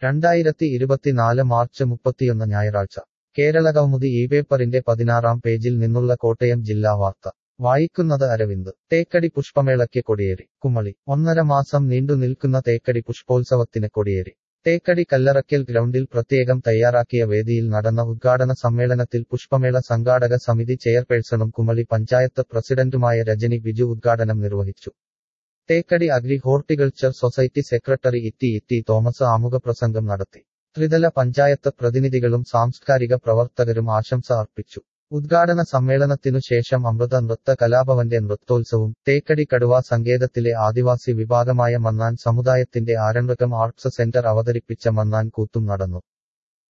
രണ്ടായിരത്തി ഇരുപത്തിനാല് മാർച്ച് മുപ്പത്തിയൊന്ന് ഞായറാഴ്ച കേരള കൗമുദി ഈ പേപ്പറിന്റെ പതിനാറാം പേജിൽ നിന്നുള്ള കോട്ടയം ജില്ലാ വാർത്ത വായിക്കുന്നത് അരവിന്ദ് തേക്കടി പുഷ്പമേളയ്ക്ക് കൊടിയേറി കുമളി ഒന്നര മാസം നീണ്ടു നിൽക്കുന്ന തേക്കടി പുഷ്പോത്സവത്തിന് കൊടിയേറി തേക്കടി കല്ലറയ്ക്കൽ ഗ്രൗണ്ടിൽ പ്രത്യേകം തയ്യാറാക്കിയ വേദിയിൽ നടന്ന ഉദ്ഘാടന സമ്മേളനത്തിൽ പുഷ്പമേള സംഘാടക സമിതി ചെയർപേഴ്സണും കുമളി പഞ്ചായത്ത് പ്രസിഡന്റുമായ രജനി ബിജു ഉദ്ഘാടനം നിർവഹിച്ചു Thekkady agri horticulture society secretary Itty Itty Thomas ആമുഖപ്രസംഗം നടത്തി ത്രിതല പഞ്ചായത്ത് പ്രതിനിധികളും സാംസ്കാരിക പ്രവർത്തകരും ആശംസ അർപ്പിച്ചു ഉദ്ഘാടന സമ്മേളനത്തിനു ശേഷം അമൃത നൃത്ത കലാഭവന്റെ നൃത്തോത്സവം തേക്കടി കടുവ സങ്കേതത്തിലെ ആദിവാസി വിഭാഗമായ മന്നാൻ സമുദായത്തിന്റെ ആരണ്യകം ആർട്സ് സെന്റർ അവതരിപ്പിച്ച മന്നാൻ കൂത്തും നടന്നു